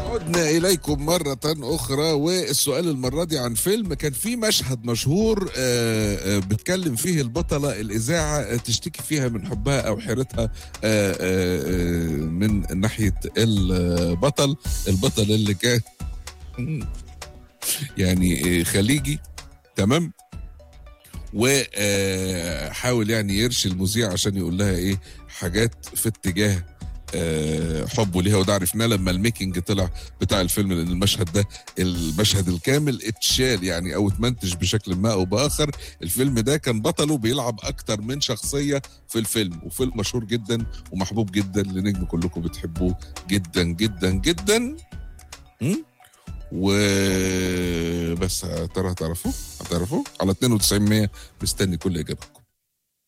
عدنا إليكم مرة أخرى والسؤال المرة دي عن فيلم كان فيه مشهد مشهور آه، آه، بتكلم فيه البطلة الإذاعة آه، تشتكي فيها من حبها أو حيرتها آه، آه، آه، من ناحية البطل البطل اللي كان يعني آه، خليجي تمام وحاول يعني يرشي المذيع عشان يقول لها ايه حاجات في اتجاه آه، حبه ليها وده عرفناه لما الميكنج طلع بتاع الفيلم لان المشهد ده المشهد الكامل اتشال يعني او اتمنتج بشكل ما او باخر الفيلم ده كان بطله بيلعب اكتر من شخصيه في الفيلم وفيلم مشهور جدا ومحبوب جدا لنجم كلكم بتحبوه جدا جدا جدا م? وبس يا ترى هتعرفوه هتعرفوه على 92 100 مستني كل اجابتكم